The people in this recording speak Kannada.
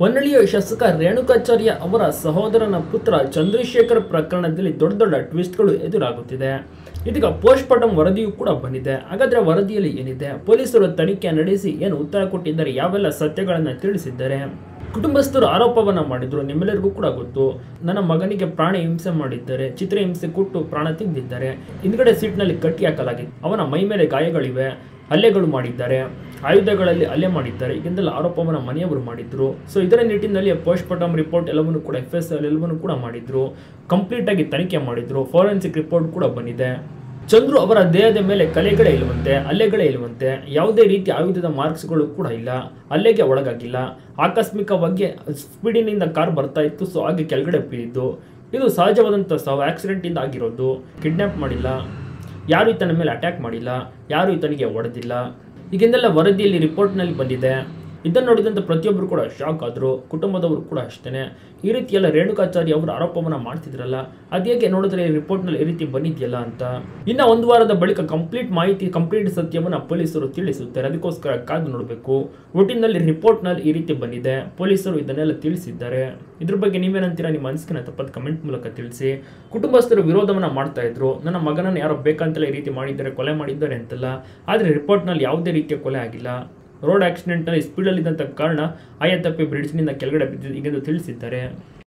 ಹೊನ್ನಳಿಯ ಶಾಸಕ ರೇಣುಕಾಚಾರ್ಯ ಅವರ ಸಹೋದರನ ಪುತ್ರ ಚಂದ್ರಶೇಖರ್ ಪ್ರಕರಣದಲ್ಲಿ ದೊಡ್ಡ ದೊಡ್ಡ ಟ್ವಿಸ್ಟ್ಗಳು ಎದುರಾಗುತ್ತಿದೆ ಇದೀಗ ಪೋಸ್ಟ್ ಮಾರ್ಟಮ್ ವರದಿಯೂ ಕೂಡ ಬಂದಿದೆ ಹಾಗಾದ್ರೆ ವರದಿಯಲ್ಲಿ ಏನಿದೆ ಪೊಲೀಸರು ತನಿಖೆ ನಡೆಸಿ ಏನು ಉತ್ತರ ಕೊಟ್ಟಿದ್ದಾರೆ ಯಾವೆಲ್ಲ ಸತ್ಯಗಳನ್ನು ತಿಳಿಸಿದ್ದಾರೆ ಕುಟುಂಬಸ್ಥರು ಆರೋಪವನ್ನ ಮಾಡಿದ್ರು ನಿಮ್ಮೆಲ್ಲರಿಗೂ ಕೂಡ ಗೊತ್ತು ನನ್ನ ಮಗನಿಗೆ ಪ್ರಾಣ ಹಿಂಸೆ ಮಾಡಿದ್ದಾರೆ ಚಿತ್ರಹಿಂಸೆ ಕೊಟ್ಟು ಪ್ರಾಣ ತೆಗೆದಿದ್ದಾರೆ ಹಿಂದ್ಗಡೆ ಸೀಟ್ನಲ್ಲಿ ಕಟ್ಟಿ ಹಾಕಲಾಗಿದೆ ಅವನ ಮೈ ಮೇಲೆ ಗಾಯಗಳಿವೆ ಹಲ್ಲೆಗಳು ಮಾಡಿದ್ದಾರೆ ಆಯುಧಗಳಲ್ಲಿ ಹಲ್ಲೆ ಮಾಡಿದ್ದಾರೆ ಇದೆಲ್ಲ ಆರೋಪವನ್ನು ಮನೆಯವರು ಮಾಡಿದ್ರು ಸೊ ಇದರ ನಿಟ್ಟಿನಲ್ಲಿ ಪೋಸ್ಟ್ ಮಾರ್ಟಮ್ ರಿಪೋರ್ಟ್ ಎಲ್ಲವನ್ನು ಕೂಡ ಎಫ್ ಎಸ್ ಎಲ್ ಎಲ್ಲವನ್ನು ಕೂಡ ಮಾಡಿದ್ರು ಕಂಪ್ಲೀಟ್ ಆಗಿ ತನಿಖೆ ಮಾಡಿದ್ರು ಫೋರೆನ್ಸಿಕ್ ರಿಪೋರ್ಟ್ ಕೂಡ ಬಂದಿದೆ ಚಂದ್ರು ಅವರ ದೇಹದ ಮೇಲೆ ಕಲೆಗಳೇ ಇಲ್ಲವಂತೆ ಹಲ್ಲೆಗಳೇ ಇಲ್ಲವಂತೆ ಯಾವುದೇ ರೀತಿ ಆಯುಧದ ಮಾರ್ಕ್ಸ್ಗಳು ಕೂಡ ಇಲ್ಲ ಹಲ್ಲೆಗೆ ಒಳಗಾಗಿಲ್ಲ ಆಕಸ್ಮಿಕವಾಗಿ ಸ್ಪೀಡಿನಿಂದ ಕಾರ್ ಬರ್ತಾ ಇತ್ತು ಸೊ ಹಾಗೆ ಕೆಳಗಡೆ ಬಿದ್ದಿದ್ದು ಇದು ಸಹಜವಾದಂಥ ಸಾವು ಆಕ್ಸಿಡೆಂಟಿಂದ ಆಗಿರೋದು ಕಿಡ್ನ್ಯಾಪ್ ಮಾಡಿಲ್ಲ ಯಾರು ಈತನ ಮೇಲೆ ಅಟ್ಯಾಕ್ ಮಾಡಿಲ್ಲ ಯಾರು ಈತನಿಗೆ ಹೊಡೆದಿಲ್ಲ ಈಗಿಂದೆಲ್ಲ ವರದಿಯಲ್ಲಿ ರಿಪೋರ್ಟ್ನಲ್ಲಿ ಬಂದಿದೆ ಇದನ್ನು ನೋಡಿದಂಥ ಪ್ರತಿಯೊಬ್ಬರು ಕೂಡ ಶಾಕ್ ಆದರು ಕುಟುಂಬದವರು ಕೂಡ ಅಷ್ಟೇ ಈ ರೀತಿ ಎಲ್ಲ ರೇಣುಕಾಚಾರ್ಯ ಅವರು ಆರೋಪವನ್ನು ಮಾಡ್ತಿದ್ರಲ್ಲ ಅದು ಹೇಗೆ ನೋಡಿದ್ರೆ ರಿಪೋರ್ಟ್ನಲ್ಲಿ ಈ ರೀತಿ ಬಂದಿದೆಯಲ್ಲ ಅಂತ ಇನ್ನು ಒಂದು ವಾರದ ಬಳಿಕ ಕಂಪ್ಲೀಟ್ ಮಾಹಿತಿ ಕಂಪ್ಲೀಟ್ ಸತ್ಯವನ್ನು ಪೊಲೀಸರು ತಿಳಿಸುತ್ತಾರೆ ಅದಕ್ಕೋಸ್ಕರ ಕಾದು ನೋಡಬೇಕು ಒಟ್ಟಿನಲ್ಲಿ ರಿಪೋರ್ಟ್ನಲ್ಲಿ ಈ ರೀತಿ ಬಂದಿದೆ ಪೊಲೀಸರು ಇದನ್ನೆಲ್ಲ ತಿಳಿಸಿದ್ದಾರೆ ಇದ್ರ ಬಗ್ಗೆ ನೀವೇನಂತೀರಾ ನಿಮ್ಮ ಅನಿಸಿಕೆನ ತಪ್ಪದ ಕಮೆಂಟ್ ಮೂಲಕ ತಿಳಿಸಿ ಕುಟುಂಬಸ್ಥರು ವಿರೋಧವನ್ನ ಮಾಡ್ತಾ ಇದ್ರು ನನ್ನ ಮಗನನ್ನು ಯಾರೋ ಬೇಕಂತಲೇ ಈ ರೀತಿ ಮಾಡಿದ್ದಾರೆ ಕೊಲೆ ಮಾಡಿದ್ದಾರೆ ಅಂತಲ್ಲ ಆದರೆ ರಿಪೋರ್ಟ್ನಲ್ಲಿ ಯಾವುದೇ ರೀತಿಯ ಕೊಲೆ ಆಗಿಲ್ಲ ರೋಡ್ ಆಕ್ಸಿಡೆಂಟ್ನಲ್ಲಿ ಸ್ಪೀಡಲ್ಲಿದ್ದಂಥ ಕಾರಣ ಆಯ ತಪ್ಪಿ ಬ್ರಿಡ್ಜ್ನಿಂದ ಕೆಳಗಡೆ ಬಿದ್ದಿದ್ದು ಈಗೆಂದು ತಿಳಿಸಿದ್ದಾರೆ